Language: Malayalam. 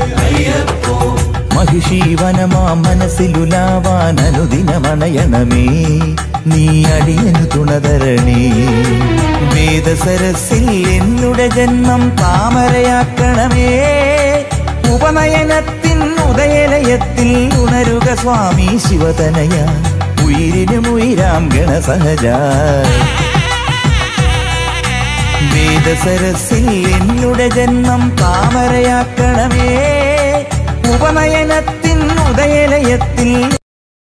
മഹിഷീവനമാ മനസ്സിലുലാവാൻ അനുദിനമണയണമേ നീ അടിയനു തുണതരണേ വേദസരസിൽ എന്നുടെ ജന്മം താമരയാക്കണമേ ഉപനയനത്തിൻ ഉദയലയത്തിൽ ഉണരുക സ്വാമി ശിവതനയ ഉയിരിനും ഉയരാം ഗണസഹജ വേദസരസിൽ എന്നുടെ ജന്മം താമരയാക്കണമേ ഉപനയനത്തിൻ ഉദയലയത്തിൽ